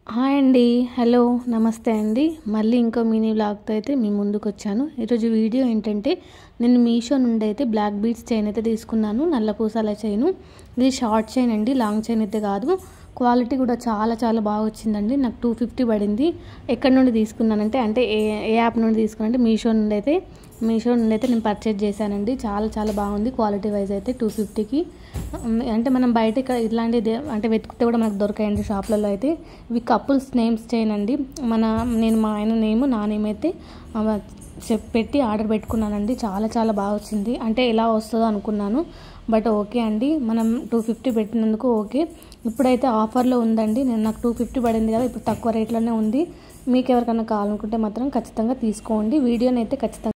hi అండి hello నమస్తే అండి మళ్ళీ ఇంకో మినీ వ్లాగ్తో అయితే మీ ముందుకు వచ్చాను ఈరోజు వీడియో ఏంటంటే నేను మీషో నుండి అయితే బ్లాక్ బీడ్స్ చైన్ అయితే తీసుకున్నాను నల్ల పూసల చైను ఇది షార్ట్ చైన్ అండి లాంగ్ చైన్ అయితే కాదు క్వాలిటీ కూడా చాలా చాలా బాగా వచ్చిందండి నాకు టూ ఫిఫ్టీ పడింది ఎక్కడి నుండి తీసుకున్నానంటే అంటే ఏ ఏ యాప్ నుండి తీసుకున్నానంటే మీషో నుండి అయితే మీషో నుండి అయితే నేను పర్చేజ్ చేశానండి చాలా చాలా బాగుంది క్వాలిటీ వైజ్ అయితే టూ ఫిఫ్టీకి అంటే మనం బయట ఇక్కడ ఇట్లాంటి అంటే వెతికితే కూడా మనకు దొరకాయండి షాప్లలో అయితే ఇవి కపుల్స్ నేమ్స్ చేయనండి మన నేను మా ఆయన నేమ్ నా నేమ్ అయితే చెప్ పెట్టి ఆర్డర్ పెట్టుకున్నానండి చాలా చాలా బాగా వచ్చింది అంటే ఎలా వస్తుందో అనుకున్నాను బట్ ఓకే అండి మనం టూ ఫిఫ్టీ పెట్టినందుకు ఓకే ఇప్పుడైతే ఆఫర్లో ఉందండి నేను నాకు టూ ఫిఫ్టీ పడింది కదా ఇప్పుడు తక్కువ రేట్లోనే ఉంది మీకు ఎవరికైనా కావాలనుకుంటే మాత్రం ఖచ్చితంగా తీసుకోండి వీడియోని అయితే ఖచ్చితంగా